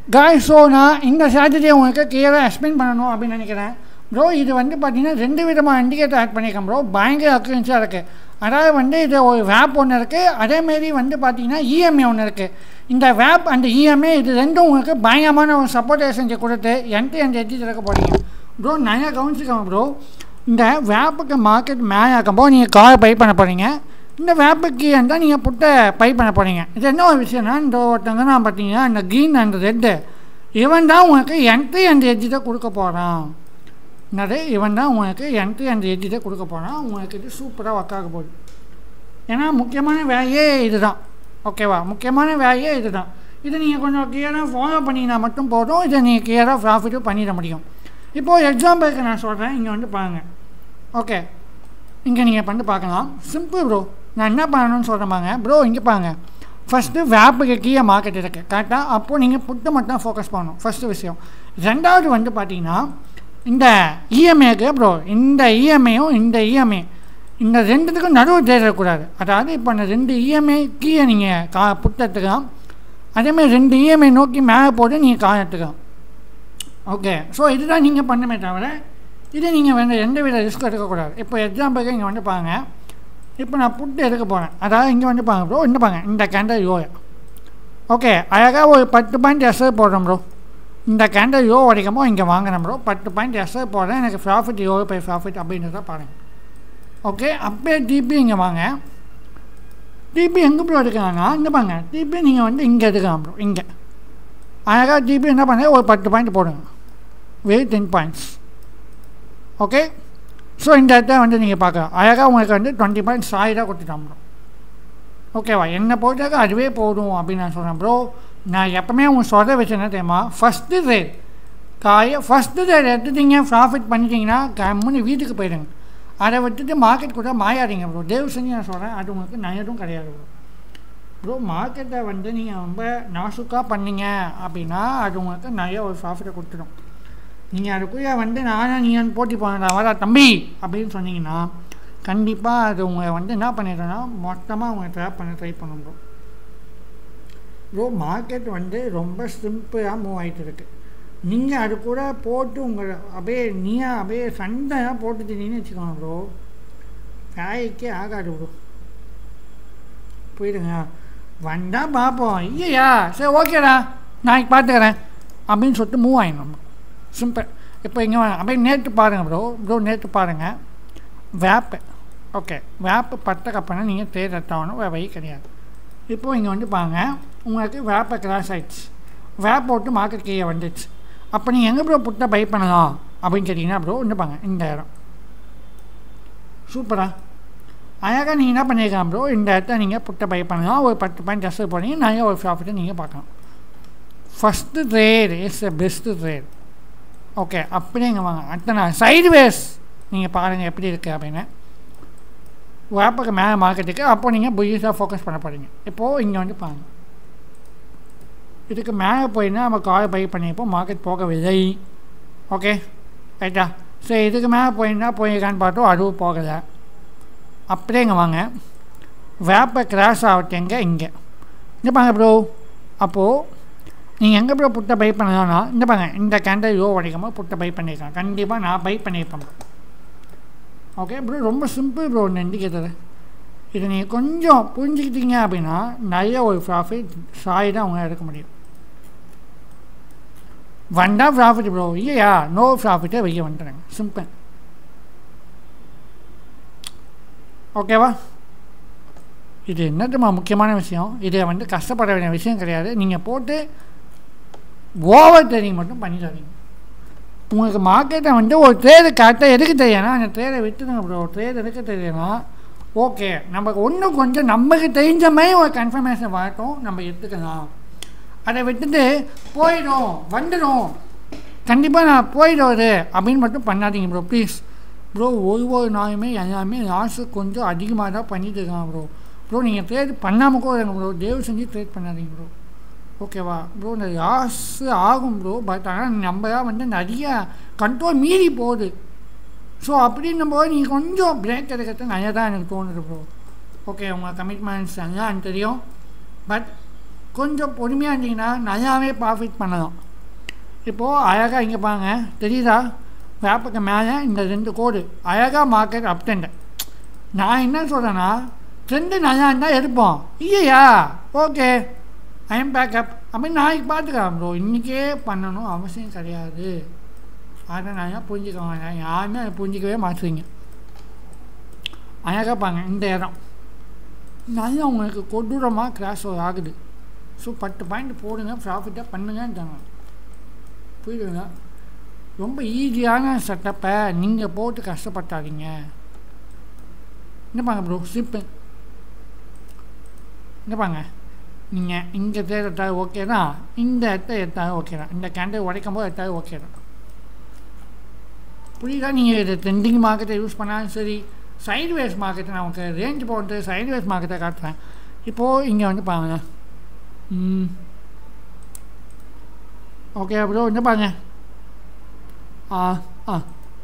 காய் ஸோ நான் இந்த சாட்டர்டே உங்களுக்கு கிளியராக எக்ஸ்பிளைன் பண்ணணும் அப்படின்னு நினைக்கிறேன் ப்ரோ இது வந்து பார்த்தீங்கன்னா ரெண்டு விதமாக இண்டிகேட்டர் ஆட் பண்ணியிருக்கேன் ப்ரோ பயங்கர அக்யூரன்ஸாக இருக்குது அதாவது வந்து இது ஒரு வேப் ஒன்று இருக்குது அதேமாரி வந்து பார்த்தீங்கன்னா இஎம்ஐ ஒன்று இருக்குது இந்த வேப் அந்த இஎம்ஐ இது ரெண்டும் உங்களுக்கு பயங்கரமான ஒரு சப்போர்ட் செஞ்சு கொடுத்து என்ட்ரி அந்த எட்ஜி திறக்க போகிறீங்க ப்ரோ நிறையா கவனிச்சுக்கோங்க ப்ரோ இந்த வேப்புக்கு மார்க்கெட் மேலே இருக்கும்போது நீங்கள் காரை பை பண்ண போகிறீங்க இந்த வேப்புக்கு இருந்தால் நீங்கள் புட்டை பை பண்ண போகிறீங்க இது என்ன ஒரு விஷயம்னா இந்த ஒருத்தங்க நான் பார்த்தீங்கன்னா இந்த க்ரீன் அண்ட் ரெட்டு இவன் தான் உங்களுக்கு என்ட்ரி அண்ட் எட்ஜி தான் கொடுக்க போகிறான் என்னது இவன் தான் உங்களுக்கு என்ட்ரி அண்ட் எட்ஜி தான் கொடுக்க போகிறான் உங்களுக்கு இது சூப்பராக ஒர்க் ஆக போகுது ஏன்னா முக்கியமான வேலையே இதுதான் ஓகேவா முக்கியமான வேலையே இதுதான் இதை நீங்கள் கொஞ்சம் கிளியராக ஃபாலோ பண்ணிங்கன்னா மட்டும் போதும் இதை நீங்கள் கிளியராக ப்ராஃபிட்டும் பண்ணிட முடியும் இப்போது எக்ஸாம்பிளுக்கு நான் சொல்கிறேன் இங்கே வந்து பாருங்கள் ஓகே இங்கே நீங்கள் பண்ணி பார்க்கலாம் சிம்பிள் ப்ரோ நான் என்ன பண்ணணும்னு சொல்கிறேன் ப்ரோ இங்கே பாருங்க ஃபஸ்ட்டு வேப்புக்கு கீழே மார்க்கெட் இருக்குது கரெக்டாக அப்போது நீங்கள் புட்டு மட்டும் ஃபோக்கஸ் பண்ணணும் ஃபஸ்ட்டு விஷயம் ரெண்டாவது வந்து பார்த்தீங்கன்னா இந்த இஎம்ஐக்கு ப்ரோ இந்த இஎம்ஐயும் இந்த இஎம்ஐ இந்த ரெண்டுத்துக்கும் நடுவு தேடக்கூடாது அதாவது இப்போ அந்த ரெண்டு இஎம்ஐ கீழே நீங்கள் கா புட்டு எடுத்துக்கலாம் அதேமாதிரி ரெண்டு இஎம்ஐ நோக்கி மேலே போட்டு நீங்கள் கார் எடுத்துக்கலாம் ஓகே ஸோ இதுதான் நீங்கள் பண்ணுமே தவிர இதை நீங்கள் வேண்ட எந்த வித ரிஸ்க் எடுக்கக்கூடாது இப்போ எக்ஸாம்பிளுக்கு இங்கே வந்து பாருங்க இப்போ நான் புட்டு எடுக்க போகிறேன் அதாவது இங்கே வந்து பாருங்க ப்ரோ இந்த பாருங்க இந்த கேண்டல் யோயா ஓகே அழகாக ஒரு பத்து பாயிண்ட் எஸ்ஐ போடுறோம் ப்ரோ இந்த கேண்டல் யோ வரைக்குமோ இங்கே வாங்கினேன் ப்ரோ பத்து பாயிண்ட் எஸ்ஐ போடுறேன் எனக்கு ப்ராஃபிட் யோ பை ப்ராஃபிட் அப்படின்றத பாருங்கள் ஓகே அப்படியே டிபி இங்கே வாங்க டிபி எங்கே ப்ரோ எடுக்கலாம்னா இந்த பாருங்க டிபி நீங்கள் வந்து இங்கே எடுக்கலாம் ப்ரோ இங்கே அழகாக டிபி என்ன பண்ணுங்க ஒரு பத்து பாயிண்ட் போடுங்க wait ten points okay so இந்த இடத்த வந்து நீங்கள் பார்க்கலாம் அழகாக உங்களுக்கு வந்து டுவெண்ட்டி பாயிண்ட்ஸ் சாயிடாக கொடுத்துட்டான் ப்ரோ ஓகேவா என்னை பொறுத்தவரைக்கும் அதுவே போதும் அப்படின்னு நான் சொல்கிறேன் ப்ரோ நான் எப்பவுமே உங்களுக்கு சொல்கிற விஷயம் என்ன தெரியுமா ஃபஸ்ட்டு ரேட் காய ஃபஸ்ட்டு ரேட் எடுத்துட்டீங்க ப்ராஃபிட் பண்ணிட்டீங்கன்னா கம்முன்னு வீட்டுக்கு போயிடுங்க அதை விட்டுட்டு மார்க்கெட் கூட மாயாதீங்க ப்ரோ தேவ் செஞ்சு நான் சொல்கிறேன் அது உங்களுக்கு நயதும் கிடையாது ப்ரோ ப்ரோ மார்க்கெட்டை வந்து நீங்கள் ரொம்ப நாசுக்காக பண்ணீங்க அப்படின்னா அது உங்களுக்கு நிறைய ஒரு ப்ராஃபிட்டை கொடுத்துடும் நீங்கள் அதுக்குள்ளே வந்து நானே நீங்கள் போட்டி போனேன் வரா தம்பி அப்படின்னு சொன்னீங்கன்னா கண்டிப்பாக அது உங்களை வந்து என்ன பண்ணிடுறேன்னா மொத்தமாக உங்களை ட்ராப் பண்ண ட்ரை பண்ணும் ப்ரோ ப்ரோ மார்க்கெட் வந்து ரொம்ப சிம்பிளாக மூவ் ஆகிட்டு இருக்கு நீங்கள் அது கூட போட்டு உங்களை அப்படியே நீயாக அப்படியே சண்டையாக போட்டுட்டீங்கன்னு வச்சுக்கோங்க ப்ரோ வேலைக்கே ஆகாது ப்ரோ போயிடுங்க வந்தால் பார்ப்போம் இல்லையா சரி ஓகேடா நாளைக்கு பார்த்துக்கிறேன் அப்படின்னு சொல்லிட்டு மூவ் ஆகிடணும் சிம்பிள் இப்போ இங்கே அப்படியே நேற்று பாருங்கள் ப்ரோ ப்ரோ நேற்று பாருங்கள் வேப்பு ஓகே வேப்பு பட்ட கப்பனை நீங்கள் தேர் எடுத்தாகணும் வேறு வழி கிடையாது இப்போது இங்கே வந்து பாருங்கள் உங்களுக்கு வேப்பை கிராஸ் ஆயிடுச்சு வேப் போட்டு மார்க்கெட் கீழே வந்துடுச்சு அப்போ நீங்கள் எங்கே ப்ரோ புட்டை பை பண்ணலாம் அப்படின்னு கேட்டிங்கன்னா ப்ரோ இந்த பாங்க இந்த இடம் சூப்பரா அழகாக நீங்கள் என்ன பண்ணியிருக்கலாம் ப்ரோ இந்த இடத்த நீங்கள் புட்டை பை பண்ணலாம் ஒரு பத்து பாயிண்ட் ஜஸ்ட் போனீங்க நிறைய ஒரு ப்ராஃபிட்டை நீங்கள் பார்க்கலாம் first trade is the best trade okay அப்படியே இங்கே வாங்க அடுத்த நான் சைடுவேஸ் நீங்கள் பாருங்கள் எப்படி இருக்குது அப்படின்னு வேப்புக்கு மேலே மார்க்கெட்டுக்கு அப்போ நீங்கள் புய்யஸாக ஃபோக்கஸ் பண்ண போகிறீங்க இப்போது இங்கே வந்து பாருங்கள் இதுக்கு மேலே போயின்னா நம்ம கார் பை பண்ணியிருப்போம் மார்க்கெட் போகவில்லை ஓகே ரைட்டா சரி இதுக்கு மேலே போயிருந்தா போயிருக்கான்னு பார்த்தோம் அதுவும் போகலை அப்படியே இங்கே வாங்க வேப்பை கிராஸ் ஆகட்டேங்க இங்கே இந்த பாருங்க ப்ரோ அப்போது நீங்கள் எங்கே ப்ரோ புட்டை பை பண்ணலாம்னா இந்த பாருங்க இந்த கேண்டல் யோ வரைக்கும் புட்டை பை பண்ணியிருக்கேன் கண்டிப்பாக நான் பை பண்ணியிருப்பேன் ஓகே ப்ரோ ரொம்ப சிம்பிள் ப்ரோ இந்த இண்டிகேட்டர் இதை நீங்கள் கொஞ்சம் புரிஞ்சுக்கிட்டீங்க அப்படின்னா நிறைய ஒரு ப்ராஃபிட் சாய் தான் உங்களால் எடுக்க முடியும் வந்தால் ப்ராஃபிட் ப்ரோ இல்லையா நோ ப்ராஃபிட்டே வைக்க வந்துடுங்க சிம்பிள் ஓகேவா இது என்னதுமா முக்கியமான விஷயம் இதை வந்து கஷ்டப்பட வேண்டிய விஷயம் கிடையாது நீங்கள் போட்டு ஓவர் ட்ரேடிங் மட்டும் பண்ணிடாதீங்க உங்களுக்கு மார்க்கெட்டை வந்து ஒரு ட்ரேடு கரெக்டாக எதுக்கு தெரியணும் அந்த ட்ரேடை விட்டுருங்க ப்ரோ ட்ரேட் எதுக்கு தெரியணும் ஓகே நமக்கு ஒன்றும் கொஞ்சம் நமக்கு தெரிஞ்ச மாதிரி ஒரு கன்ஃபர்மேஷன் வரட்டும் நம்ம எடுத்துக்கலாம் அதை விட்டுட்டு போயிடும் வந்துடும் கண்டிப்பாக நான் போயிடும் அது அப்படின்னு மட்டும் பண்ணாதீங்க ப்ரோ ப்ளீஸ் ப்ரோ ஒவ்வொரு நாளுமே எல்லாமே லாஸு கொஞ்சம் அதிகமாக தான் பண்ணிட்டு இருக்காங்க ப்ரோ ப்ரோ நீங்கள் ட்ரேட் பண்ணாமல் கூட இருங்க ப்ரோ தயவு செஞ்சு ட்ரேட் பண்ணாதீங்க ப்ரோ ஓகேவா ப்ரோ இந்த லாஸ் ஆகும் ப்ரோ பட் ஆனால் நம்ம தான் வந்து நிறைய கண்ட்ரோல் மீறி போகுது ஸோ அப்படின்னும் போது நீங்கள் கொஞ்சம் பிரேக் எடுக்கிறது நிறையா தான் எனக்கு தோணுது ப்ரோ ஓகே உங்கள் கமிட்மெண்ட்ஸ் எல்லாம் எனக்கு தெரியும் பட் கொஞ்சம் பொறுமையாக இருந்தீங்கன்னா நல்லாவே ப்ராஃபிட் பண்ணலாம் இப்போது அழகாக இங்கே பாருங்க தெரியுதா வேப்புக்கு மேலே இந்த ரெண்டு கோடு அழகாக மார்க்கெட் அப் ட்ரெண்டு நான் என்ன சொல்கிறேன்னா ட்ரெண்டு நல்லா இருந்தால் எடுப்போம் இல்லையா ஓகே ஐஎம் பேக்கப் அப்படின்னு நாளைக்கு பார்த்துக்கலாம் ப்ரோ இன்றைக்கே பண்ணணும் அவசியம் கிடையாது அதை நான் புரிஞ்சுக்கோங்க யாருமே அதை புரிஞ்சிக்கவே மாற்றுவீங்க அழகாக பாங்க இந்த இடம் நல்லா உங்களுக்கு கொடூரமாக கிராஸ் ஆகுது ஸோ பத்து பாயிண்ட் போடுங்க ப்ராஃபிட்டாக பண்ணுங்கன்றாங்க புரியுதுங்களா ரொம்ப ஈஸியான செட்டப்பை நீங்கள் போட்டு கஷ்டப்பட்டாதீங்க என்ன பாங்க ப்ரோ சிப்பு என்ன பாங்க நீங்கள் இங்கே தேர் எடுத்தாலும் ஓகே தான் இந்த இடத்த எடுத்தாலும் ஓகே தான் இந்த கேண்டல் உடைக்கும் போது எடுத்தாலும் ஓகே தான் புரியுதா நீங்கள் இது ட்ரெண்டிங் மார்க்கெட்டை யூஸ் பண்ணாலும் சரி சைட்வேஸ் மார்க்கெட்டை நான் உங்களுக்கு ரேஞ்ச் போட்டு சைட்வேஸ் மார்க்கெட்டை காட்டுறேன் இப்போது இங்கே வந்து பாருங்க ம் ஓகே ப்ரோ இந்த பாருங்க ஆ ஆ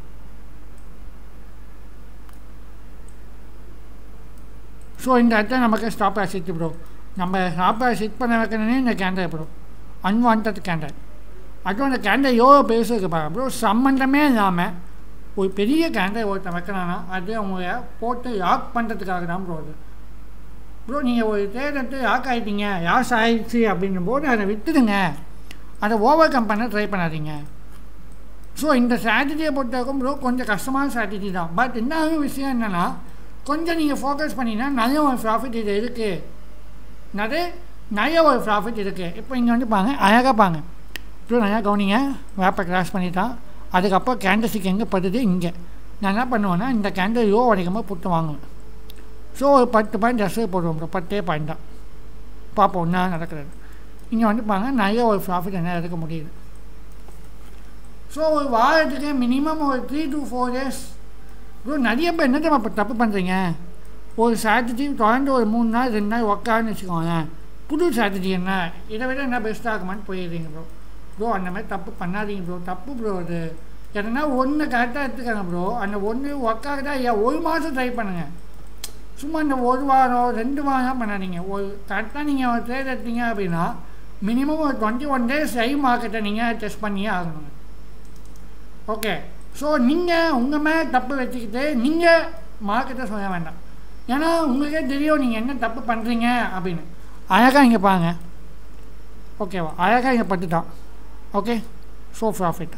ஸோ இந்த இடத்துல நமக்கு ஸ்டாப் ஆசிட் ப்ரோ நம்ம ஸ்டாப் ஆசிட் பண்ண வைக்கணுன்னே இந்த கேண்டல் ப்ரோ அன்வான்ட் கேண்டல் அதுவும் அந்த கேண்டல் எவ்வளோ பெருசு இருக்கு பாருங்க ப்ரோ சம்மந்தமே இல்லாமல் ஒரு பெரிய கேண்டல் ஒருத்தன் வைக்கிறான்னா அது அவங்க போட்டு லாக் பண்ணுறதுக்காக தான் ப்ரோ அது ப்ரோ நீங்கள் ஒரு தேர்தெடுத்து லாக் ஆகிட்டீங்க யாஸ் ஆயிடுச்சு அப்படின்னும் போது அதை விட்டுடுங்க அதை ஓவர் கம் பண்ண ட்ரை பண்ணாதீங்க ஸோ இந்த ஸ்ட்ராட்டஜியை பொறுத்தவரைக்கும் ப்ரோ கொஞ்சம் கஷ்டமான ஸ்ட்ராட்டஜி தான் பட் இன்னொரு விஷயம் என்னென்னா கொஞ்சம் நீங்கள் ஃபோக்கஸ் பண்ணிங்கன்னா நல்ல ஒரு ப்ராஃபிட் இது இருக்குது நிறைய நிறைய ஒரு ப்ராஃபிட் இருக்குது இப்போ இங்கே வந்து பாங்க அழகாக பாங்க ப்ரோ நல்லா கவனிங்க வேப்பை கிராஸ் பண்ணிட்டான் அதுக்கப்புறம் கேண்டல்ஸுக்கு எங்கே படுது இங்கே நான் என்ன பண்ணுவேன்னா இந்த கேண்டல் யோ வரைக்கும்போது புட்டு வாங்குவேன் ஸோ ஒரு பத்து பாயிண்ட் ட்ரெஸ்ஸே போடுவோம் ப்ரோ பத்தே பாயிண்ட் தான் பார்ப்போம் என்ன நடக்கிறது இங்கே வந்து பாருங்க நிறைய ஒரு ப்ராஃபிட் என்ன எடுக்க முடியுது ஸோ ஒரு வாரத்துக்கு மினிமம் ஒரு three to four days bro நிறைய பேர் என்ன தெரியுமா இப்போ தப்பு பண்ணுறீங்க ஒரு ஸ்ட்ராட்டஜி தொடர்ந்து ஒரு மூணு நாள் ரெண்டு நாள் உக்கான்னு வச்சுக்கோங்களேன் புது ஸ்ட்ராட்டஜி என்ன இதை விட என்ன பெஸ்ட்டாக இருக்குமான்னு போயிடுறீங்க ப்ரோ ப்ரோ அந்த மாதிரி தப்பு பண்ணாதீங்க ப்ரோ தப்பு ப்ரோ அது எதனா ஒன்று கரெக்டாக எடுத்துக்காங்க ப்ரோ அந்த ஒன்று ஒர்க்காகுதா ஐயா ஒரு மாதம் ட்ரை பண்ணுங்கள் சும்மா இந்த ஒரு வாரம் ரெண்டு வாரம் பண்ணாதீங்க ஒரு கரெக்டாக நீங்கள் ஒரு ட்ரேட் எடுத்தீங்க அப்படின்னா மினிமம் ஒரு டுவெண்ட்டி ஒன் டேஸ் ஐ மார்க்கெட்டை நீங்கள் டெஸ்ட் பண்ணியே ஆகணும் ஓகே ஸோ நீங்கள் உங்கள் மேலே தப்பு வச்சுக்கிட்டு நீங்கள் மார்க்கெட்டை சொல்ல வேண்டாம் ஏன்னா உங்களுக்கே தெரியும் நீங்கள் என்ன தப்பு பண்ணுறீங்க அப்படின்னு அழகாக இங்கே பாருங்க ஓகேவா அழகாக இங்கே பட்டுட்டான் ஓகே ஸோ ப்ராஃபிட்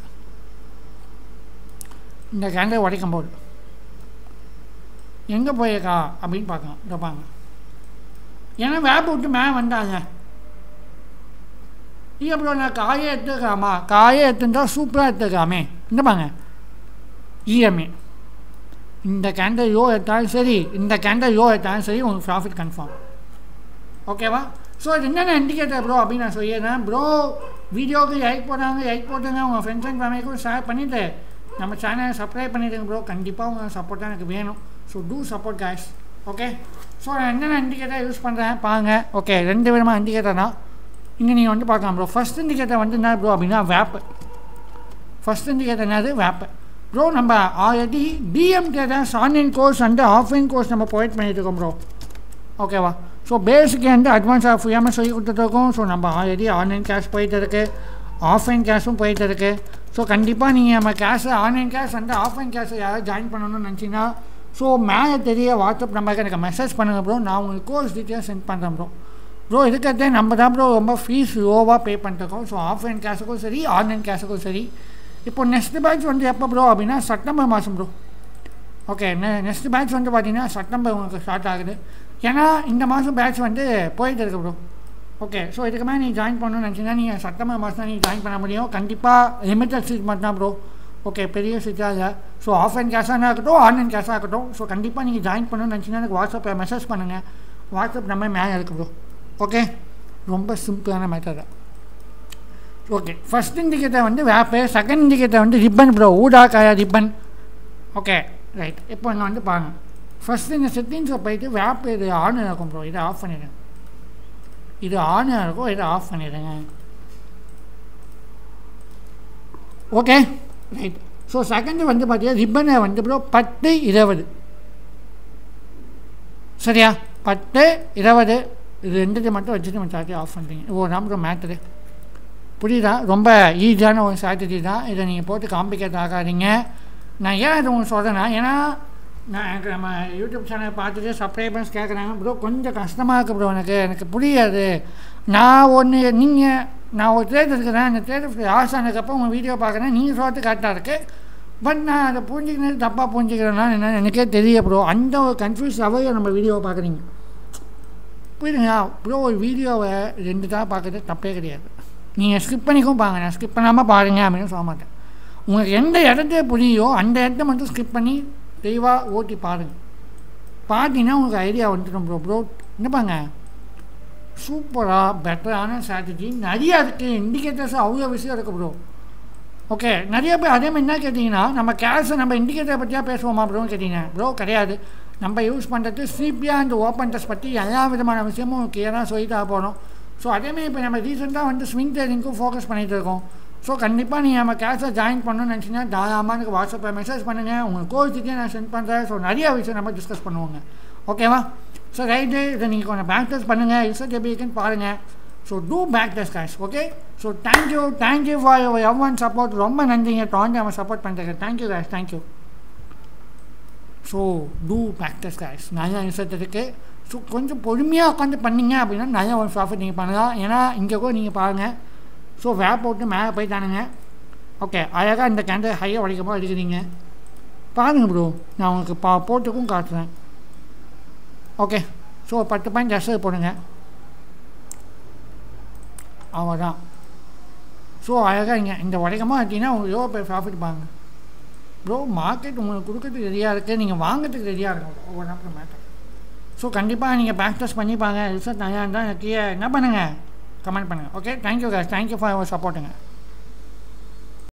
இந்த கேண்டை உடைக்கும் போது எங்கே போயிருக்கா அப்படின்னு பார்க்கலாம் இதை பாருங்க ஏன்னா வேப்பை விட்டு மேலே வந்தாங்க இல்லை ப்ரோ நான் காயை எடுத்துக்கலாமா காயை எடுத்துட்டா சூப்பராக எடுத்துக்கலாமே இந்த பாருங்க இஎம்ஏ இந்த கேண்டல் யோ எடுத்தாலும் சரி இந்த கேண்டல் யோ எடுத்தாலும் சரி உங்களுக்கு ப்ராஃபிட் கன்ஃபார்ம் ஓகேவா ஸோ இது என்னென்ன இண்டிகேட்டர் ப்ரோ அப்படின்னு நான் சொல்லிடுறேன் ப்ரோ வீடியோவுக்கு லைக் போட்டாங்க லைக் போட்டுங்க உங்கள் ஃப்ரெண்ட்ஸ் அண்ட் ஃபேமிலிக்கும் ஷேர் பண்ணிவிட்டு நம்ம சேனலை சப்ஸ்கிரைப் பண்ணிடுங்க ப்ரோ கண்டிப்பாக உங்கள் சப்போர்ட் தான் எனக்கு வேணும் so do support guys okay so நான் என்னென்ன இண்டிகேட்டர் யூஸ் பண்ணுறேன் பாருங்கள் ஓகே ரெண்டு விதமாக இண்டிகேட்டர் தான் இங்கே நீங்கள் வந்து பார்க்கலாம் ப்ரோ ஃபஸ்ட் இண்டிகேட்டர் வந்து என்ன ப்ரோ அப்படின்னா வேப்பு ஃபஸ்ட் இண்டிகேட்டர் என்னது வேப்பு ப்ரோ நம்ம ஆல்ரெடி டிஎம் கேட்டர்ஸ் online course and offline course நம்ம ப்ரொவைட் பண்ணிட்டு இருக்கோம் ப்ரோ ஓகேவா ஸோ பேசிக் வந்து அட்வான்ஸாக ஃப்ரீயாக சொல்லி கொடுத்துட்ருக்கோம் ஸோ நம்ம ஆல்ரெடி ஆன்லைன் கேஷ் போயிட்டு இருக்கு ஆஃப்லைன் கேஷும் போயிட்டு இருக்கு ஸோ கண்டிப்பாக நீங்கள் நம்ம கேஷை ஆன்லைன் கேஷ் அண்ட் ஆஃப்லைன் கேஷை யாராவது ஜாயின் பண்ணணும்னு நினச்சிங்கன்னா ஸோ மேலே தெரிய வாட்ஸ்அப் நம்பருக்கு எனக்கு மெசேஜ் பண்ணுங்கள் ப்ரோ நான் உங்களுக்கு கோர்ஸ் டீட்டெயில்ஸ் சென்ட் பண்ணுறேன் ப்ரோ ப்ரோ இருக்கிறதே நம்ம தான் ப்ரோ ரொம்ப ஃபீஸ் லோவாக பே பண்ணிருக்கோம் ஸோ ஆஃப்லைன் கேஷுக்கும் சரி ஆன்லைன் கேஷுக்கும் சரி இப்போ நெக்ஸ்ட் பேட்ச் வந்து எப்போ ப்ரோ அப்படின்னா செப்டம்பர் மாதம் ப்ரோ ஓகே நெக்ஸ்ட் பேட்ச் வந்து பார்த்தீங்கன்னா செப்டம்பர் உங்களுக்கு ஸ்டார்ட் ஆகுது ஏன்னா இந்த மாதம் பேட்ச் வந்து போயிட்டு இருக்கு ப்ரோ ஓகே ஸோ இதுக்கு மேலே நீங்கள் ஜாயின் பண்ணணும்னு நினச்சிங்கன்னா நீங்கள் செப்டம்பர் மாதம் தான் நீங்கள் ஜாயின் பண்ண முடியும் கண்டிப்பாக லிமிட்டட் சீட் மட்டும் தான் ப்ரோ ஓகே பெரிய சீட்டாக இல்லை ஸோ ஆஃப்லைன் கேஷாக இருக்கட்டும் ஆன்லைன் கேஷாக இருக்கட்டும் ஸோ கண்டிப்பாக நீங்கள் ஜாயின் பண்ணணும்னு நினச்சிங்கன்னா எனக்கு வாட்ஸ்அப்பில் மெசேஜ் பண்ணுங்கள் வாட்ஸ்அப் நம்பர் மேலே இருக்குது ப்ரோ ஓகே ரொம்ப சிம்பிளான மேட்டர் தான் ஓகே ஃபஸ்ட் இண்டிகேட்டர் வந்து வேப்பு செகண்ட் இண்டிகேட்டர் வந்து ரிப்பன் ப்ரோ ஊடா காயா ரிப்பன் ஓகே ரைட் இப்போ இங்கே வந்து பாருங்கள் ஃபஸ்ட்டு இந்த செட்டிங்ஸில் போயிட்டு வேப் இது ஆன் இருக்கும் ப்ரோ இதை ஆஃப் பண்ணிடுங்க இது ஆன் இருக்கும் இதை ஆஃப் பண்ணிடுங்க ஓகே ரைட் ஸோ செகண்டு வந்து பார்த்தீங்கன்னா ரிப்பனை வந்து ப்ரோ பத்து இருபது சரியா பத்து இருபது இது ரெண்டுத்தையும் மட்டும் வச்சுட்டு நம்ம சார்ஜை ஆஃப் பண்ணுறீங்க ஓ நம்ம மேட்டரு புரியுதா ரொம்ப ஈஸியான ஒரு ஸ்ட்ராட்டஜி தான் இதை நீங்கள் போட்டு காம்ப்ளிகேட் ஆகாதீங்க நான் ஏன் இது உங்களுக்கு சொல்கிறேன்னா ஏன்னா நான் எனக்கு நம்ம யூடியூப் சேனல் பார்த்துட்டு சப்ஸ்கிரைபர்ஸ் கேட்குறாங்க ப்ரோ கொஞ்சம் கஷ்டமாக இருக்குது ப்ரோ எனக்கு எனக்கு புரியாது நான் ஒன்று நீங்கள் நான் ஒரு ட்ரேட் இருக்கிறேன் அந்த ட்ரேட் ஆஸ் ஆனதுக்கப்புறம் உங்கள் வீடியோ பார்க்குறேன் நீங்கள் சொல்கிறது கரெக்டாக இருக்குது பட் நான் அதை புரிஞ்சுக்கிறது தப்பாக புரிஞ்சுக்கிறேன்னா என்ன எனக்கே தெரிய ப்ரோ அந்த ஒரு கன்ஃபியூஸ் அவையோ நம்ம வீடியோவை பார்க்குறீங்க புரியுதுங்களா ப்ரோ ஒரு வீடியோவை ரெண்டு தான் பார்க்குறது தப்பே கிடையாது நீங்கள் ஸ்கிப் பண்ணிக்கும் பாருங்க நான் ஸ்கிப் பண்ணாமல் பாருங்க அப்படின்னு சொல்ல மாட்டேன் உங்களுக்கு எந்த இடத்துல புரியோ அந்த இடத்த மட்டும் ஸ்கிப் பண்ணி தெளிவாக ஓட்டி பாருங்கள் பார்த்தீங்கன்னா உங்களுக்கு ஐடியா வந்துடும் ப்ரோ ப்ரோ என்னப்பாங்க சூப்பராக பெட்டரான ஸ்ட்ராட்டஜி நிறையா இருக்குது இண்டிகேட்டர்ஸ் அவ்வளோ விஷயம் இருக்குது ப்ரோ ஓகே நிறைய பேர் அதே மாதிரி என்ன கேட்டிங்கன்னா நம்ம கேஷை நம்ம இண்டிகேட்டர் பற்றியா பேசுவோமா ப்ரோன்னு கேட்டிங்க ப்ரோ கிடையாது நம்ம யூஸ் பண்ணுறது சிபிஆர் அண்ட் ஓப்பன் டெஸ்ட் பற்றி எல்லா விதமான விஷயமும் கிளியராக சொல்லிட்டு போகிறோம் ஸோ அதேமாதிரி இப்போ நம்ம ரீசெண்டாக வந்து ஸ்விங் ட்ரேடிங்க்கும் ஃபோக்கஸ் பண்ணிகிட்டு இருக்கோம் ஸோ கண்டிப்பாக நீங்கள் நம்ம கேஷை ஜாயின் பண்ணணும்னு நினச்சிங்கன்னா தாராளமாக எனக்கு வாட்ஸ்அப்பில் மெசேஜ் பண்ணுங்கள் உங்கள் கோர்ஸுக்கே நான் சென்ட் பண்ணுறேன் ஸோ நிறைய விஷயம் நம்ம டிஸ்கஸ் பண்ணுவோங்க ஓகேவா ஸோ ரைட்டு இதை நீங்கள் கொஞ்சம் பேக் டெஸ்ட் பண்ணுங்கள் ரிசல்ட் எப்படி இருக்குன்னு பாருங்கள் so do back test guys okay so thank you thank you for your everyone support ரொம்ப நன்றிங்க தொடர்ந்து நம்ம சப்போர்ட் பண்ணுறேங்க thank you guys thank you so do practice guys நிறைய ரிசல்ட் இருக்குது ஸோ கொஞ்சம் பொறுமையாக உட்காந்து பண்ணிங்க அப்படின்னா நிறைய ஒரு ப்ராஃபிட் நீங்கள் பண்ணலாம் ஏன்னா இங்கே கூட நீங்கள் பாருங்கள் ஸோ வேப் போட்டு மேலே போயிட்டானுங்க ஓகே அழகாக இந்த கேண்டல் ஹையாக உடைக்கமாக எடுக்கிறீங்க பாருங்கள் ப்ரோ நான் உங்களுக்கு பா போட்டுக்கும் காட்டுறேன் ஓகே ஸோ பத்து பாயிண்ட் ஜஸ்ட் போடுங்க அவ்வளோதான் ஸோ அழகாக இங்கே இந்த உடைக்கமாக எடுத்தீங்கன்னா உங்களுக்கு எவ்வளோ பேர் ப்ராஃபிட் பாருங்க ப்ரோ மார்க்கெட் உங்களுக்கு கொடுக்கறதுக்கு ரெடியாக இருக்குது நீங்கள் வாங்கிறதுக்கு ரெடியாக இருக்கணும் ஒவ்வொரு நாட்கள் மேட்டர் ஸோ கண்டிப்பாக நீங்கள் ப்ராக்டிஸ் பண்ணிப்பாங்க ரிசல்ட் நல்லா இருந்தால் எனக்கு என்ன பண்ணுங்கள் கமெண்ட் பண்ணுங்கள் okay thank you guys thank you for your சப்போர்ட்டுங்க